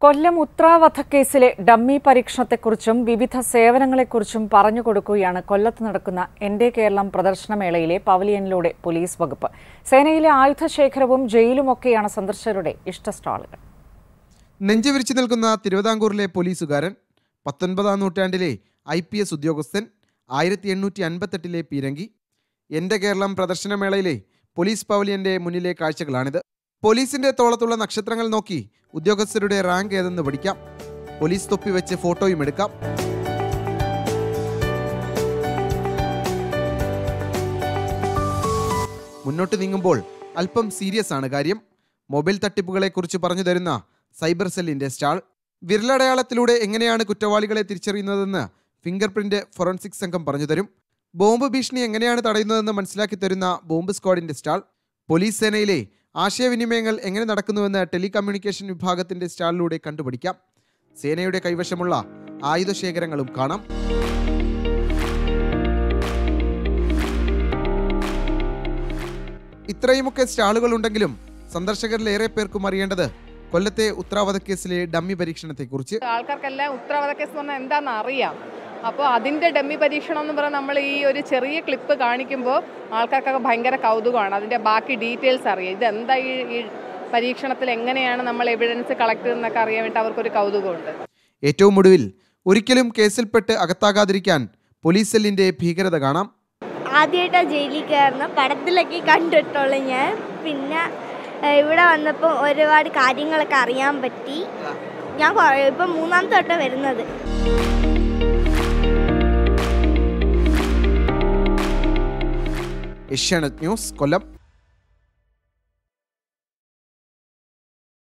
കൊല്ലം Uthra വധക്കേസിലെ dummy പരീക്ഷണത്തെക്കുറിച്ചും വിവിധ സേവനങ്ങളെക്കുറിച്ചും പറഞ്ഞു കൊടുക്കുകയാണ് കൊല്ലത്ത് നടക്കുന്ന എന്റെ കേരളം പ്രദർശനമേളയിലെ പവലിയനിലൂടെ പോലീസ് വകുപ്പ് സേനയിലെ ആയുധശേഖരവും ജയിലുമൊക്കെയാണ് സന്ദർശകരുടെ ഇഷ്ട സ്റ്റാളുകൾ നെഞ്ചു വിരിച്ചു നിൽക്കുന്ന തിരുവിതാംകൂറിലെ പോലീസുകാരൻ പത്തൊൻപതാം നൂറ്റാണ്ടിലെ ഐ പി എസ് ഉദ്യോഗസ്ഥൻ ആയിരത്തി എണ്ണൂറ്റി അൻപത്തെട്ടിലെ പീരങ്കി എൻ്റെ കേരളം പ്രദർശനമേളയിലെ പോലീസ് പവലിയന്റെ മുന്നിലെ കാഴ്ചകളാണിത് പോലീസിന്റെ തോളത്തുള്ള നക്ഷത്രങ്ങൾ നോക്കി ഉദ്യോഗസ്ഥരുടെ റാങ്ക് ഏതെന്ന് പഠിക്കാം പോലീസ് തൊപ്പി വെച്ച് ഫോട്ടോയും എടുക്കാം മുന്നോട്ട് നീങ്ങുമ്പോൾ അല്പം സീരിയസ് ആണ് കാര്യം മൊബൈൽ തട്ടിപ്പുകളെക്കുറിച്ച് പറഞ്ഞു തരുന്ന സൈബർ സെല്ലിന്റെ സ്റ്റാൾ വിരലടയാളത്തിലൂടെ എങ്ങനെയാണ് കുറ്റവാളികളെ തിരിച്ചറിയുന്നതെന്ന് ഫിംഗർ പ്രിന്റ് ഫോറൻസിക് സംഘം പറഞ്ഞു തരും ബോംബ് ഭീഷണി എങ്ങനെയാണ് തടയുന്നതെന്ന് മനസ്സിലാക്കി തരുന്ന ബോംബ് സ്ക്വാഡിന്റെ സ്റ്റാൾ പോലീസ് സേനയിലെ ആശയവിനിമയങ്ങൾ എങ്ങനെ നടക്കുന്നുവെന്ന് ടെലികമ്മ്യൂണിക്കേഷൻ വിഭാഗത്തിന്റെ സ്റ്റാളിലൂടെ കണ്ടുപിടിക്കാം സേനയുടെ കൈവശമുള്ള ആയുധശേഖരങ്ങളും കാണാം ഇത്രയുമൊക്കെ സ്റ്റാളുകൾ ഉണ്ടെങ്കിലും സന്ദർശകരിൽ ഏറെ പേർക്കും അറിയേണ്ടത് കൊല്ലത്തെ ഉത്തരാവധ കേസിലെ ഡമ്മി പരീക്ഷണത്തെക്കുറിച്ച് ആൾക്കാർക്കെല്ലാം ഉത്തരവാദ കേസ് എന്ന് പറഞ്ഞാൽ എന്താണെന്ന് അറിയാം അപ്പോൾ അതിൻ്റെ ഡമ്മി പരീക്ഷണം എന്ന് പറഞ്ഞാൽ നമ്മൾ ഈ ഒരു ചെറിയ ക്ലിപ്പ് കാണിക്കുമ്പോൾ ആൾക്കാർക്കൊക്കെ ഭയങ്കര കൗതുകമാണ് അതിൻ്റെ ബാക്കി ഡീറ്റെയിൽസ് അറിയാം ഇതെന്താ ഈ ഈ പരീക്ഷണത്തിൽ എങ്ങനെയാണ് നമ്മൾ എവിഡൻസ് കളക്ട് ചെയ്യുന്നതൊക്കെ അറിയാൻ വേണ്ടി അവർക്കൊരു കൗതുകമുണ്ട് ഏറ്റവും ഒടുവിൽ ഒരിക്കലും കേസിൽപ്പെട്ട് അകത്താകാതിരിക്കാൻ പോലീസ് സെല്ലിന്റെ ഭീകരത കാണാം ആദ്യമായിട്ടാണ് ജയിലിൽ കയറുന്ന പടത്തിലൊക്കെ കണ്ടിട്ടുള്ളൂ ഞാൻ പിന്നെ ഏഹ്, ഇവിടെ വന്നപ്പോൾ ഒരുപാട് കാര്യങ്ങളൊക്കെ അറിയാൻ പറ്റി ഞാൻ കുറേ- ഇപ്പം മൂന്നാമത്തെ വട്ടം വരുന്നത് ഏഷ്യാനെറ്റ് ന്യൂസ് കൊല്ലം